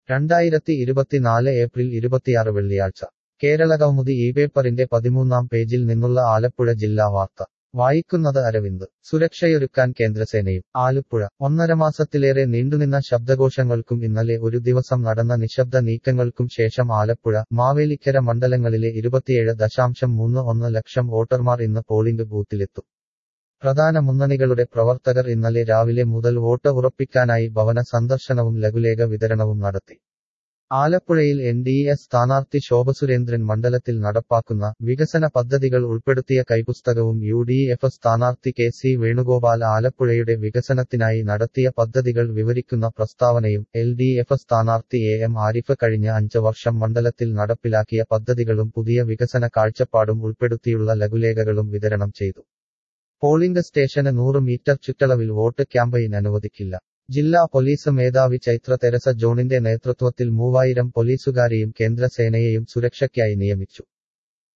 രണ്ടായിരത്തി ഇരുപത്തിനാല് ഏപ്രിൽ ഇരുപത്തിയാറ് വെള്ളിയാഴ്ച കേരള കൗമുദി ഈ പേപ്പറിന്റെ പതിമൂന്നാം പേജിൽ നിന്നുള്ള ആലപ്പുഴ ജില്ലാ വാർത്ത വായിക്കുന്നത് അരവിന്ദ് സുരക്ഷയൊരുക്കാൻ കേന്ദ്രസേനയും ആലപ്പുഴ ഒന്നര മാസത്തിലേറെ നീണ്ടുനിന്ന ശബ്ദഘോഷങ്ങൾക്കും ഇന്നലെ ഒരു ദിവസം നടന്ന നിശബ്ദ നീക്കങ്ങൾക്കും ശേഷം ആലപ്പുഴ മാവേലിക്കര മണ്ഡലങ്ങളിലെ ഇരുപത്തിയേഴ് ദശാംശം മൂന്ന് ഒന്ന് ലക്ഷം വോട്ടർമാർ ഇന്ന് പോളിംഗ് ബൂത്തിലെത്തും പ്രധാന മുന്നണികളുടെ പ്രവർത്തകർ ഇന്നലെ രാവിലെ മുതൽ വോട്ട് ഉറപ്പിക്കാനായി ഭവന സന്ദർശനവും ലഘുലേഖ വിതരണവും നടത്തി ആലപ്പുഴയിൽ എൻ ഡി എ സ്ഥാനാർത്ഥി ശോഭ സുരേന്ദ്രൻ മണ്ഡലത്തിൽ നടപ്പാക്കുന്ന വികസന പദ്ധതികൾ ഉൾപ്പെടുത്തിയ കൈപുസ്തകവും യു ഡി എഫ് സ്ഥാനാർത്ഥി കെ സി വേണുഗോപാൽ ആലപ്പുഴയുടെ വികസനത്തിനായി നടത്തിയ പദ്ധതികൾ വിവരിക്കുന്ന പ്രസ്താവനയും എൽ ഡി എഫ് സ്ഥാനാർത്ഥി എ എം ആരിഫ് കഴിഞ്ഞ അഞ്ച് വർഷം മണ്ഡലത്തിൽ നടപ്പിലാക്കിയ പദ്ധതികളും പുതിയ വികസന കാഴ്ചപ്പാടും ഉൾപ്പെടുത്തിയുള്ള ലഘുലേഖകളും വിതരണം ചെയ്തു പോളിംഗ് സ്റ്റേഷന് നൂറ് മീറ്റർ ചുറ്റളവിൽ വോട്ട് ക്യാമ്പയിൻ അനുവദിക്കില്ല ജില്ലാ പോലീസ് മേധാവി ചൈത്ര തെരസ ജോണിന്റെ നേതൃത്വത്തിൽ മൂവായിരം പോലീസുകാരെയും കേന്ദ്രസേനയെയും സുരക്ഷയ്ക്കായി നിയമിച്ചു